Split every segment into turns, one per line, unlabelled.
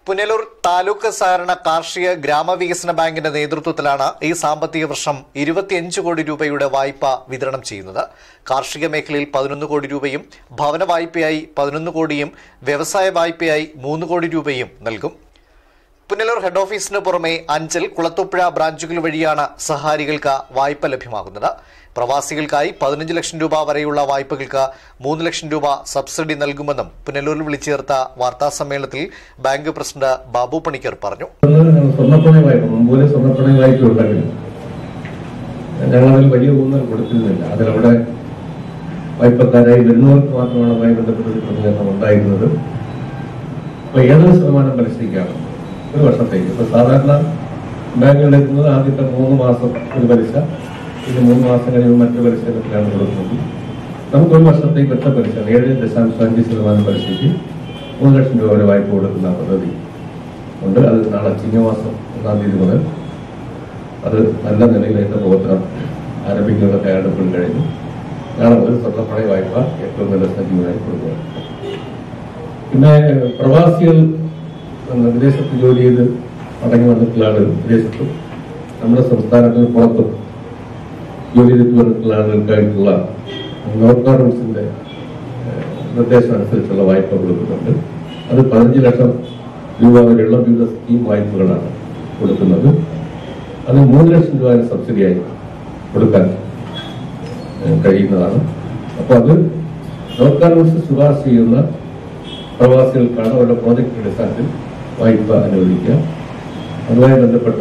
പുനലൂർ താലൂക്ക് സഹകരണ കാർഷിക ഗ്രാമവികസന ബാങ്കിന്റെ നേതൃത്വത്തിലാണ് ഈ സാമ്പത്തിക വർഷം ഇരുപത്തിയഞ്ച് കോടി രൂപയുടെ വായ്പ വിതരണം ചെയ്യുന്നത് കാർഷിക മേഖലയിൽ പതിനൊന്ന് കോടി രൂപയും ഭവന വായ്പയായി പതിനൊന്ന് കോടിയും വ്യവസായ വായ്പയായി മൂന്ന് കോടി രൂപയും നൽകും പുനലൂർ ഹെഡ് ഓഫീസിന് പുറമെ അഞ്ചൽ കുളത്തൂപ്പുഴ ബ്രാഞ്ചുകൾ വഴിയാണ് സഹാരികൾക്ക് വായ്പ ലഭ്യമാകുന്നത് പ്രവാസികൾക്കായി പതിനഞ്ച് ലക്ഷം രൂപ വരെയുള്ള വായ്പകൾക്ക് മൂന്ന് ലക്ഷം രൂപ സബ്സിഡി നൽകുമെന്നും പുനലൂരിൽ വിളിച്ചു ചേർത്ത വാർത്താ സമ്മേളനത്തിൽ ബാങ്ക് പ്രസിഡന്റ് ബാബു പണിക്കർ പറഞ്ഞു
ഒന്ന് സ്വർണ്ണപ്പണയ വായ്പ മുമ്പോലെ സ്വർണ്ണപ്പണയ വായ്പ ഉണ്ടെങ്കിലും ഞങ്ങളതിൽ വലിയ ഊന്നൽ കൊടുത്തിരുന്നില്ല അതിലവിടെ വായ്പക്കാരായി വരുന്നവർക്ക് മാത്രമാണ് അതുമായി ബന്ധപ്പെട്ട ക്രമീകരണം ഉണ്ടായിരുന്നത് അപ്പൊ ഏതൊരു ശതമാനം പലിശയ്ക്കാണ് ഒരു വർഷത്തേക്ക് ഇപ്പൊ സാധാരണ ബാങ്കുകളിൽ എത്തുന്നത് ആദ്യത്തെ മൂന്ന് മാസം ഒരു പലിശ പിന്നെ മൂന്ന് മാസം കഴിയുമ്പോൾ മറ്റൊരു പലിശ ഇനത്തിലാണ് കൊടുക്കുന്നത് നമുക്ക് ഒരു വർഷത്തേക്ക് ഒറ്റ പലിശ ഏഴ് ദശാംശം അഞ്ച് ശതമാനം പലിശയ്ക്ക് മൂന്ന് ലക്ഷം രൂപ വരെ വായ്പ കൊടുക്കുന്ന പദ്ധതി ഉണ്ട് അത് നാളെ ചിങ്ങമാസം ഒന്നാം തീയതി മുതൽ അത് നല്ല നിലയിലേക്ക് പ്രവർത്തനം ആരംഭിക്കുന്ന തയ്യാറെടുപ്പുകൾ കഴിഞ്ഞു നാളെ മുതൽ സ്വർണ്ണപ്പണയ വായ്പ ഏറ്റവും നല്ല സജീവമായി കൊടുക്കുക പിന്നെ പ്രവാസികൾ എന്ന് വിദേശത്ത് ജോലി ചെയ്ത് മടങ്ങി വന്നിട്ടുള്ള ആളുകൾ വിദേശത്തും നമ്മുടെ സംസ്ഥാനത്തിന് പുറത്തും ജോലി ചെയ്തിട്ട് വന്നിട്ടുള്ള ആളുകൾക്കായിട്ടുള്ള നോർക്ക റൂൾസിന്റെ ഏഹ്, നിർദ്ദേശം അനുസരിച്ചുള്ള വായ്പ കൊടുക്കുന്നുണ്ട് അത് പതിനഞ്ച് ലക്ഷം രൂപ വരെയുള്ള വിവിധ സ്കീം വായ്പകളാണ് കൊടുക്കുന്നത് അത് മൂന്ന് ലക്ഷം രൂപ വരെ സബ്സിഡിയായി കൊടുക്കാൻ ഏഹ്, കഴിയുന്നതാണ് അപ്പോൾ അത് നോർക്ക റൂൾസ് ശുപാർശ ചെയ്യുന്ന പ്രവാസികൾക്കാണ് അവരുടെ പ്രോജക്റ്റ് അടിസ്ഥാനത്തിൽ വായ്പ അനുവദിക്കുക അതുമായി ബന്ധപ്പെട്ട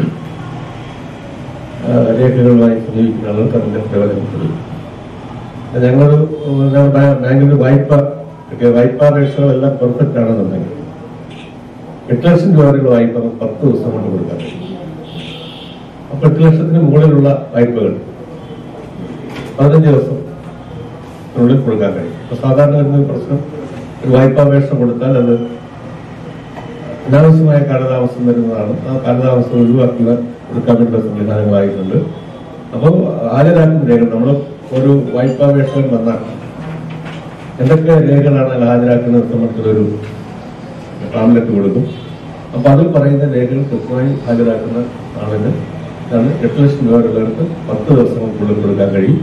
ആ, രേഖകളുമായി സമീപിക്കുന്ന ആളുകൾക്ക് അതിന്റെ പ്രയോജനം കൊടുക്കും ഞങ്ങൾ ബാങ്കിന്റെ വായ്പ ഒക്കെ വായ്പാ അപേക്ഷകൾ എല്ലാം പെർഫെക്റ്റ് ആണെന്നുണ്ടെങ്കിൽ എട്ട് ലക്ഷം രൂപ വരെയുള്ള വായ്പ നമുക്ക് പത്ത് ദിവസം കൊണ്ട് കൊടുക്കാൻ കഴിയും അപ്പൊ എട്ട് ലക്ഷത്തിന് മുകളിലുള്ള വായ്പകൾ പതിനഞ്ച് ദിവസം ഉള്ളിൽ കൊടുക്കാൻ കഴിയും അപ്പൊ സാധാരണ വരുന്ന ഒരു പ്രശ്നം ഒരു വായ്പാ അപേക്ഷ കൊടുത്താൽ അത് അനാവശ്യമായ കാലതാമസം വരുന്നതാണ് ആ കാലതാമസം ഒഴിവാക്കി കൊടുക്കാൻ വേണ്ട സംവിധാനങ്ങളായിട്ടുണ്ട് അപ്പോൾ ഹാജരാക്കുന്ന രേഖകൾ നമ്മൾ ഒരു വായ്പാ അപേക്ഷകൻ വന്നാൽ എന്തൊക്കെ രേഖകളാണ് അതിൽ ഹാജരാക്കുന്നത് സംബന്ധിച്ചൊരു പാംലെറ്റ് കൊടുക്കും അപ്പൊ അതിൽ പറയുന്ന രേഖകൾ കൃത്യമായി ഹാജരാക്കുന്ന ആളിന് ഇതാണ് എട്ട് ലക്ഷം രൂപ ഉള്ളവർക്ക് പത്ത് ദിവസങ്ങൾക്കുള്ളിൽ കൊടുക്കാൻ കഴിയും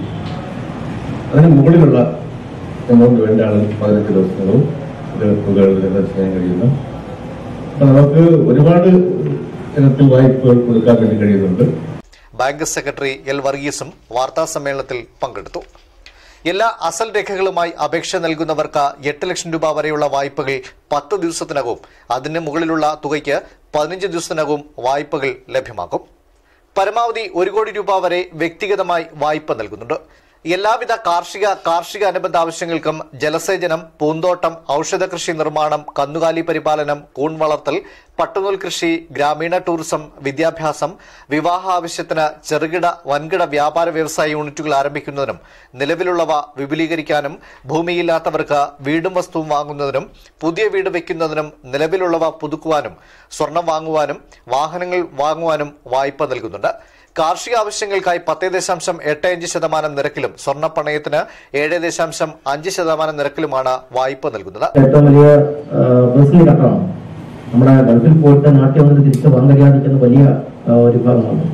അതിന് മുകളിലുള്ള എമൗണ്ട് വേണ്ട ആളുകൾ പതിനഞ്ച് ദിവസങ്ങളും ഇത് തുകകൾ വിതരണം ചെയ്യാൻ കഴിയുന്നു അപ്പൊ നമുക്ക് ഒരുപാട് ഇനത്തിൽ വായ്പകൾ കൊടുക്കാൻ വേണ്ടി കഴിയുന്നുണ്ട്
ബാങ്ക് സെക്രട്ടറി എൽ വർഗീസും വാർത്താ സമ്മേളനത്തിൽ പങ്കെടുത്തു എല്ലാ അസൽ രേഖകളുമായി അപേക്ഷ നൽകുന്നവർക്ക് എട്ട് ലക്ഷം രൂപ വരെയുള്ള വായ്പകൾ പത്ത് ദിവസത്തിനകവും അതിന് മുകളിലുള്ള തുകയ്ക്ക് പതിനഞ്ച് ദിവസത്തിനകവും വായ്പകൾ ലഭ്യമാകും പരമാവധി ഒരു കോടി രൂപ വരെ വ്യക്തിഗതമായി വായ്പ നൽകുന്നുണ്ട് എല്ലാവിധ കാർഷിക കാർഷിക അനുബന്ധ ആവശ്യങ്ങൾക്കും ജലസേചനം പൂന്തോട്ടം ഔഷധ കൃഷി നിർമ്മാണം കന്നുകാലി പരിപാലനം കൂൺ വളർത്തൽ പട്ടുനൂൽ കൃഷി ഗ്രാമീണ ടൂറിസം വിദ്യാഭ്യാസം വിവാഹ ആവശ്യത്തിന് ചെറുകിട വൻകിട വ്യാപാര വ്യവസായ യൂണിറ്റുകൾ ആരംഭിക്കുന്നതിനും നിലവിലുള്ളവ വിപുലീകരിക്കാനും ഭൂമിയില്ലാത്തവർക്ക് വീടും വസ്തുവും വാങ്ങുന്നതിനും പുതിയ വീട് വയ്ക്കുന്നതിനും നിലവിലുള്ളവ പുതുക്കുവാനും സ്വർണം വാങ്ങുവാനും വാഹനങ്ങൾ വാങ്ങുവാനും വായ്പ നൽകുന്നുണ്ട് കാർഷിക ആവശ്യങ്ങൾക്കായി പത്ത് ദശാംശം എട്ട് അഞ്ച് ശതമാനം നിരക്കിലും സ്വർണ്ണപ്പണയത്തിന് ഏഴ് ദശാംശം അഞ്ച് ശതമാനം നിരക്കിലുമാണ് വായ്പ നൽകുന്നത്
ഏറ്റവും വലിയ പേഴ്സണലി ഘട്ടമാണ് നമ്മുടെ ഗൾഫിൽ പോയിട്ട് നാട്ടിൽ വന്നിട്ട് തിരിച്ച് പോകാൻ കഴിയാതിരിക്കുന്ന വലിയ ആ, ഒരു വിഭാഗമാണ്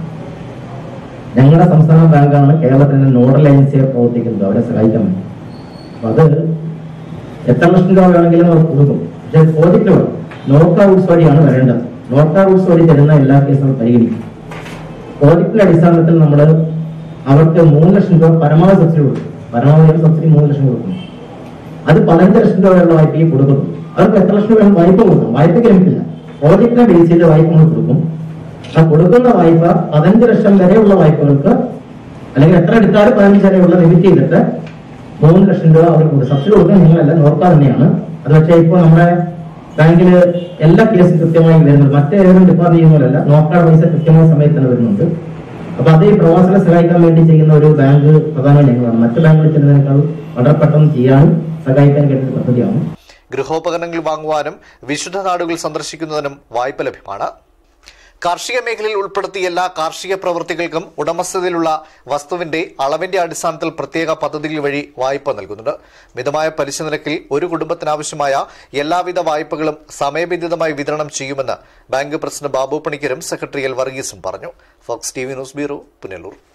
ഞങ്ങളുടെ സംസ്ഥാന ബാങ്കാണ് കേരളത്തിന്റെ നോഡൽ ഏജൻസിയെ പ്രവർത്തിക്കുന്നത് അവരെ സഹായിക്കാൻ വേണ്ടി അപ്പൊ അത് എത്ര ലക്ഷം രൂപ വേണമെങ്കിലും അവർ കൊടുക്കും പക്ഷേ പ്രോജക്റ്റ് വേണം നോർക്ക റൂട്ട്സ് വഴിയാണ് വരേണ്ടത് നോർക്ക റൂട്ട്സ് വഴി തരുന്ന എല്ലാ കേസുകളും പരിഗണിക്കും പ്രോജക്റ്റിന്റെ അടിസ്ഥാനത്തിൽ നമ്മൾ അവർക്ക് മൂന്ന് ലക്ഷം രൂപ പരമാവധി സബ്സിഡി കൊടുക്കും പരമാവധി സബ്സിഡി മൂന്ന് ലക്ഷം കൊടുക്കും അത് പതിനഞ്ച് ലക്ഷം രൂപ വരെയുള്ള വായ്പയ്ക്ക് കൊടുക്കുന്നു അവർക്ക് എത്ര ലക്ഷം രൂപ വായ്പ കൊടുക്കും വായ്പയ്ക്ക് ലഭിക്കില്ല പ്രോജക്റ്റിനെ ബേസ് ചെയ്ത് വായ്പ നമ്മൾ കൊടുക്കും ആ കൊടുക്കുന്ന വായ്പ പതിനഞ്ച് ലക്ഷം വരെയുള്ള വായ്പകൾക്ക് അല്ലെങ്കിൽ എത്ര എടുത്താലും പതിനഞ്ച് വരെയുള്ള ലിമിറ്റ് ചെയ്തിട്ട് മൂന്ന് ലക്ഷം രൂപ അവർക്ക് കൊടുക്കും സബ്സിഡി കൊടുക്കുന്നത് നിങ്ങളല്ല നോർക്ക തന്നെയാണ് അത് പക്ഷേ ഇപ്പോൾ നമ്മുടെ ബാങ്കിൽ എല്ലാ കേസും കൃത്യമായി വരുന്നുണ്ട് മറ്റേതെങ്കിലും ഡിപ്പാർട്ട് ചെയ്യുന്നതല്ല നോർക്ക പൈസ കൃത്യമായ സമയത്ത് തന്നെ വരുന്നുണ്ട് അപ്പൊ അത് ഈ പ്രവാസികളെ സഹായിക്കാൻ വേണ്ടി ചെയ്യുന്ന ഒരു ബാങ്ക് പ്രധാനമായി ഞങ്ങളാണ് മറ്റു ബാങ്കുകളിൽ ചെയ്യുന്നതിനേക്കാൾ വളരെ പെട്ടെന്ന് ചെയ്യാനും സഹായിക്കാൻ കഴിയുന്ന പദ്ധതിയാണ്
ഗൃഹോപകരണങ്ങൾ വാങ്ങുവാനും വിശുദ്ധ നാടുകൾ സന്ദർശിക്കുന്നതിനും വായ്പ ലഭ്യമാണ് കാർഷിക മേഖലയിൽ ഉൾപ്പെടുത്തിയ എല്ലാ കാർഷിക പ്രവൃത്തികൾക്കും ഉടമസ്ഥതയിലുള്ള വസ്തുവിന്റെ അളവിന്റെ അടിസ്ഥാനത്തിൽ പ്രത്യേക പദ്ധതികൾ വഴി വായ്പ നൽകുന്നുണ്ട് മിതമായ പലിശ നിരക്കിൽ ഒരു കുടുംബത്തിനാവശ്യമായ എല്ലാവിധ വായ്പകളും സമയബന്ധിതമായി വിതരണം ചെയ്യുമെന്ന് ബാങ്ക് പ്രസിഡന്റ് ബാബു പണിക്കരും സെക്രട്ടറി എൽ വർഗീസും പറഞ്ഞു Fox T V news bureau Punalur